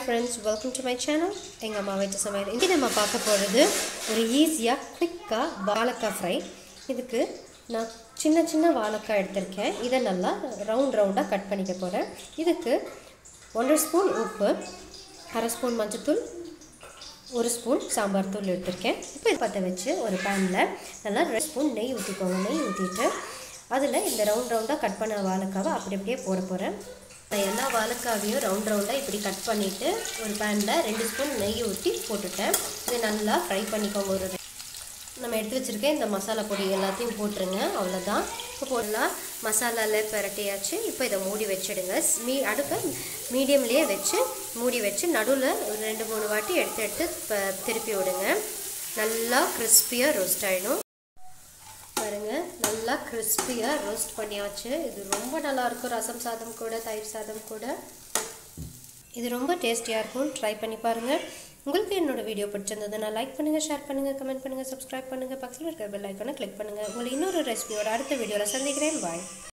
friends welcome to my channel எங்கள் அம்மா வச்ச சமையல் இங்கே நம்ம பார்க்க போகிறது ஒரு ஈஸியாக குயிக்காக வாழைக்காய் ஃப்ரை இதுக்கு நான் சின்ன சின்ன வாழைக்காய் எடுத்திருக்கேன் இதை நல்லா ரவுண்ட் ரவுண்டாக கட் பண்ணிக்க போகிறேன் இதுக்கு ஒன்றரை ஸ்பூன் உப்பு அரை ஸ்பூன் மஞ்சத்தூள் ஒரு ஸ்பூன் சாம்பார் தூள் எடுத்திருக்கேன் இப்போ இது பற்ற வச்சு ஒரு பேனில் நல்லா ரெண்டு ஸ்பூன் நெய் ஊற்றிக்கோங்க நெய் ஊற்றிட்டு அதில் இந்த ரவுண்ட் ரவுண்டாக கட் பண்ண வாழைக்காவை அப்படி அப்படியே போட போகிறேன் நான் எல்லா வாழைக்காவையும் ரவுண்ட் ரவுண்டாக இப்படி கட் பண்ணிவிட்டு ஒரு பேனில் ரெண்டு ஸ்பூன் நெய் ஊற்றி போட்டுட்டேன் இது நல்லா ஃப்ரை பண்ணிக்கோங்க ஒரு நம்ம எடுத்து வச்சுருக்க இந்த மசாலா பொடி எல்லாத்தையும் போட்டுருங்க அவ்வளோதான் இப்போ போடலாம் மசாலாவில் பிரட்டியாச்சு இப்போ இதை மூடி வச்சிடுங்க மீ அடுப்பை மீடியம்லேயே வச்சு மூடி வச்சு நடுவில் ஒரு ரெண்டு மூணு வாட்டி எடுத்து எடுத்து இப்போ திருப்பி விடுங்க நல்லா கிறிஸ்பியாக ரோஸ்ட் ஆகிடும் பாருங்க நல்லா கிறிஸ்பியாக ரோஸ்ட் பண்ணியாச்சு இது ரொம்ப நல்லாயிருக்கும் ரசம் சாதம் கூட தயிர் சாதம் கூட இது ரொம்ப டேஸ்டியாக இருக்கும் ட்ரை பண்ணி பாருங்கள் உங்களுக்கு என்னோட வீடியோ பிடிச்சிருந்ததுன்னா லைக் பண்ணுங்கள் ஷேர் பண்ணுங்கள் கமெண்ட் பண்ணுங்கள் சப்ஸ்கிரைப் பண்ணுங்கள் பக்கத்தில் இருக்கிற பெல் ஐக்கானை கிளிக் பண்ணுங்கள் உங்களை இன்னொரு ரெசிபியோட அடுத்த வீடியோவில் சந்திக்கிறேன் பாய்